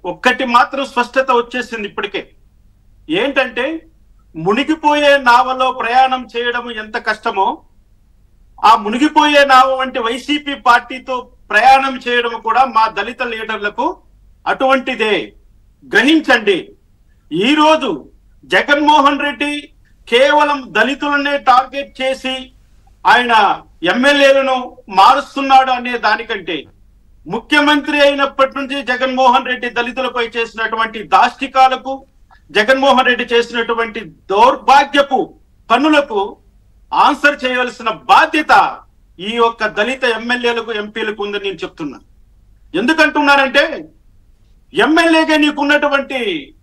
ఒక్కటి మాత్రం స్పష్టత వచ్చేసింది ఇప్పటికే ఏంటంటే మునిగిపోయే నావలో ప్రయాణం చేయడం ఎంత కష్టమో ఆ మునిగిపోయే నావ వంటి వైసీపీ పార్టీతో ప్రయాణం చేయడం కూడా మా దళిత లీడర్లకు అటువంటిదే గ్రహించండి ఈ రోజు జగన్మోహన్ రెడ్డి కేవలం దళితులనే టార్గెట్ చేసి ఆయన ఎమ్మెల్యేలను మారుస్తున్నాడు అనే దానికంటే ముఖ్యమంత్రి అయినప్పటి నుంచి జగన్మోహన్ రెడ్డి దళితులపై చేసినటువంటి దాష్టికాలకు జగన్మోహన్ రెడ్డి చేసినటువంటి దౌర్భాగ్యపు పనులకు ఆన్సర్ చేయవలసిన బాధ్యత ఈ యొక్క దళిత ఎమ్మెల్యేలకు ఎంపీలకు ఉందని నేను చెప్తున్నా ఎందుకంటున్నానంటే ఎమ్మెల్యేగా నీకున్నటువంటి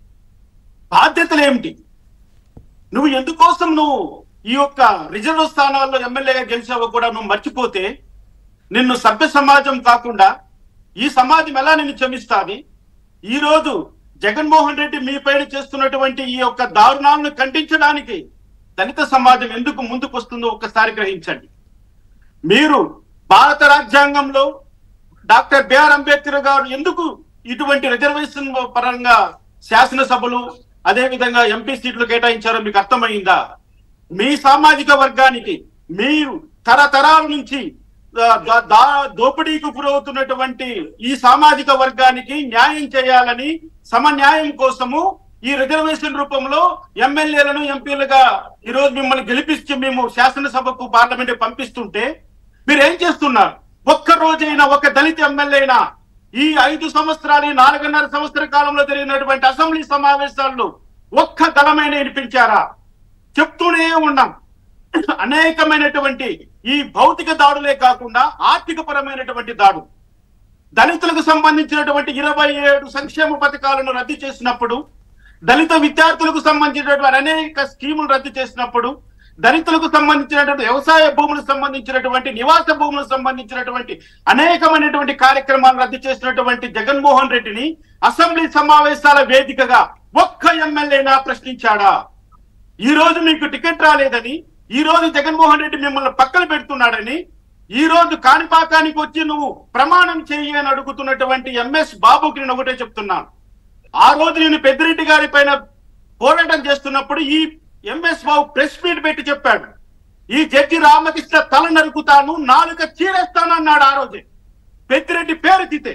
బాధ్యతలు ఏమిటి నువ్వు ఎందుకోసం నువ్వు ఈ యొక్క రిజర్వ్ స్థానాల్లో ఎమ్మెల్యేగా గెలిచావో కూడా నువ్వు మర్చిపోతే నిన్ను సభ్య సమాజం కాకుండా ఈ సమాజం ఎలా నిన్ను క్షమిస్తాది ఈ రోజు జగన్మోహన్ రెడ్డి మీ పైన చేస్తున్నటువంటి ఈ యొక్క దారుణాలను ఖండించడానికి దళిత సమాజం ఎందుకు ముందుకు వస్తుందో ఒక్కసారి గ్రహించండి మీరు భారత రాజ్యాంగంలో డాక్టర్ బిఆర్ అంబేద్కర్ గారు ఎందుకు ఇటువంటి రిజర్వేషన్ పరంగా శాసనసభలు అదే విధంగా ఎంపీ సీట్లు కేటాయించారో మీకు అర్థమైందా మీ సామాజిక వర్గానికి మీరు తరతరాల నుంచి ఆ, దా- దా- దోపిడీకి గురవుతున్నటువంటి ఈ సామాజిక వర్గానికి న్యాయం చేయాలని సమన్యాయం కోసము ఈ రిజర్వేషన్ రూపంలో ఎమ్మెల్యేలను ఎంపీలుగా ఈ రోజు మిమ్మల్ని గెలిపించి మేము శాసనసభకు పార్లమెంట్ పంపిస్తుంటే మీరు ఏం చేస్తున్నారు ఒక్క రోజైనా ఒక దళిత ఎమ్మెల్యేనా ఈ ఐదు సంవత్సరాలు ఈ నాలుగున్నర సంవత్సర కాలంలో జరిగినటువంటి అసెంబ్లీ సమావేశాల్లో ఒక్క దళమైన వినిపించారా చెప్తూనే ఉన్నాం అనేకమైనటువంటి ఈ భౌతిక దాడులే కాకుండా ఆర్థిక పరమైనటువంటి దాడు దళితులకు సంబంధించినటువంటి ఇరవై ఏడు సంక్షేమ పథకాలను రద్దు చేసినప్పుడు దళిత విద్యార్థులకు సంబంధించినటువంటి అనేక స్కీములు రద్దు చేసినప్పుడు దళితులకు సంబంధించినటువంటి వ్యవసాయ భూములకు సంబంధించినటువంటి నివాస భూములకు సంబంధించినటువంటి అనేకమైనటువంటి కార్యక్రమాలు రద్దు చేసినటువంటి జగన్మోహన్ రెడ్డిని అసెంబ్లీ సమావేశాల వేదికగా ఒక్క ఎమ్మెల్యేనా ప్రశ్నించాడా ఈ రోజు మీకు టికెట్ రాలేదని ఈ రోజు జగన్మోహన్ రెడ్డి మిమ్మల్ని పక్కన పెడుతున్నాడని ఈ రోజు కాణిపాకానికి వచ్చి నువ్వు ప్రమాణం చెయ్యి అని అడుగుతున్నటువంటి ఎంఎస్ బాబుకి నేను ఒకటే చెప్తున్నాను ఆ రోజు నేను పెద్దిరెడ్డి గారి పైన పోరాటం చేస్తున్నప్పుడు ఈ ఎంఎస్ బాబు ప్రెస్ మీట్ పెట్టి చెప్పాడు ఈ జడ్జి రామకృష్ణ తల నరుకుతాను నాలుక చీరేస్తాను అన్నాడు ఆ రోజే పెద్దిరెడ్డి పేరు తితే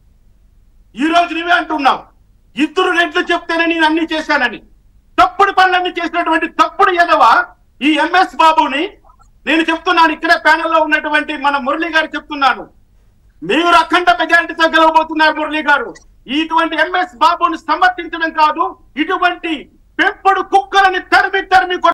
ఈ రోజు నువ్వే అంటున్నావు ఇద్దరు రెట్లు చెప్తేనే నేను అన్ని చేశానని తప్పుడు పనులన్నీ చేసినటువంటి తప్పుడు ఎదవ ఈ ఎంఎస్ బాబుని నేను చెప్తున్నాను ఇక్కడే ప్యానెల్లో ఉన్నటువంటి మన మురళి గారు చెప్తున్నాను మీరు అఖండ మెజారిటీతో గెలవబోతున్నారు మురళి గారు ఇటువంటి ఎంఎస్ బాబుని సమర్థించడం కాదు ఇటువంటి పెంపుడు కుక్కలని తరిమి తరిమి కొట్ట